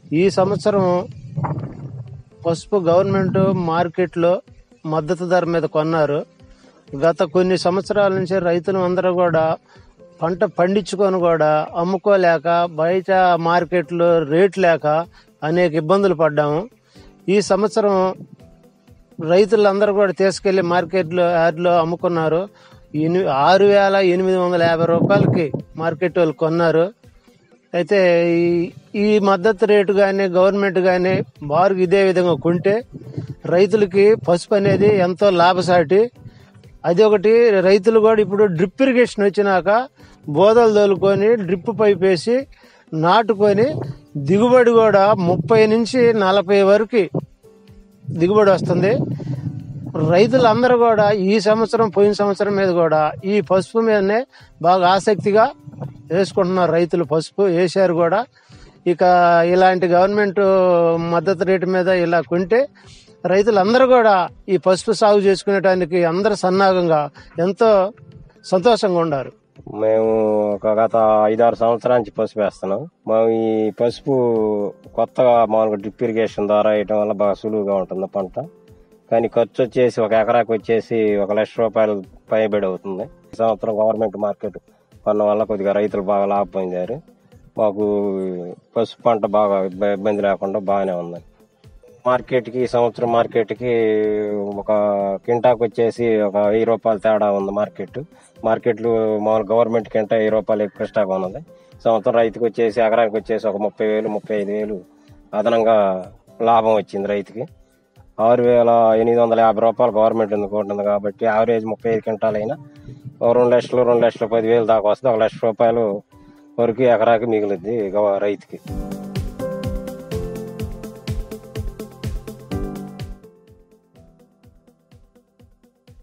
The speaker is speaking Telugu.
ఈ సంవత్సరం పసుపు గవర్నమెంట్ మార్కెట్లో మద్దతు ధర మీద కొన్నారు గత కొన్ని సంవత్సరాల నుంచి రైతులు అందరూ కూడా పంట పండించుకొని కూడా అమ్ముకోలేక బయట మార్కెట్లో రేట్ లేక అనేక ఇబ్బందులు పడ్డాము ఈ సంవత్సరం రైతులందరూ కూడా తీసుకెళ్లి మార్కెట్లో యార్డ్లో అమ్ముకున్నారు ఎని ఆరు వేల ఎనిమిది వందల యాభై రూపాయలకి మార్కెట్ వాళ్ళు కొన్నారు అయితే ఈ- ఈ మద్దతు రేటు కానీ గవర్నమెంట్ కానీ బారుగా ఇదే విధంగా కొంటే రైతులకి పసుపు అనేది ఎంతో లాభసాటి అది ఒకటి రైతులు కూడా ఇప్పుడు డ్రిప్ ఇరిగేషన్ వచ్చినాక బోదలు తోలుకొని డ్రిప్ పైప్ వేసి నాటుకొని దిగుబడి కూడా ముప్పై నుంచి నలభై వరకు దిగుబడి వస్తుంది రైతులందరూ కూడా ఈ సంవత్సరం పోయిన సంవత్సరం మీద కూడా ఈ పసుపు మీదనే బాగా ఆసక్తిగా వేసుకుంటున్నారు రైతులు పసుపు వేసారు కూడా ఇక ఇలాంటి గవర్నమెంట్ మద్దతు రేటు మీద ఇలా కొంటే రైతులందరూ కూడా ఈ పసుపు సాగు చేసుకునేటానికి అందరు సన్నాగంగా ఎంతో సంతోషంగా ఉన్నారు మేము ఒక గత ఐదారు సంవత్సరాల నుంచి పసుపు వేస్తున్నాం మేము ఈ పసుపు కొత్తగా మామూలుగా డ్రిప్ ఇరిగేషన్ ద్వారా వేయటం వల్ల బాగా సులువుగా ఉంటుంది పంట కానీ ఖర్చు వచ్చేసి ఒక ఎకరాకి వచ్చేసి ఒక లక్ష రూపాయలు పైబడి అవుతుంది ఈ సంవత్సరం గవర్నమెంట్ మార్కెట్ కొన్న వల్ల కొద్దిగా రైతులు బాగా లాభం పొందారు మాకు పసుపు పంట బాగా ఇబ్బ- ఇబ్బంది లేకుండా బాగానే ఉంది మార్కెట్కి ఈ సంవత్సరం మార్కెట్కి ఒక కింటాకు వచ్చేసి ఒక వెయ్యి రూపాయలు తేడా ఉంది మార్కెట్ మార్కెట్లు మామూలు గవర్నమెంట్ కింట వెయ్యి రూపాయలు ఎక్కువ స్టాక్ ఉన్నది ఈ సంవత్సరం రైతుకి వచ్చేసి ఎకరానికి వచ్చేసి ఒక ముప్పై వేలు ముప్పై ఐదు వేలు అదనంగా లాభం వచ్చింది రైతుకి ఆరు వేల ఎనిమిది వందల యాభై రూపాయలు గవర్నమెంట్ అందుకుంటుంది కాబట్టి యావరేజ్ ముప్పై ఐదు క్వింటాలు అయినా ఒక రెండు లక్షలు రెండు లక్షలు పదివేలు దాకా వస్తే ఒక లక్ష రూపాయలు వరకు ఎకరాకి మిగులుద్ది గవ- రైతుకి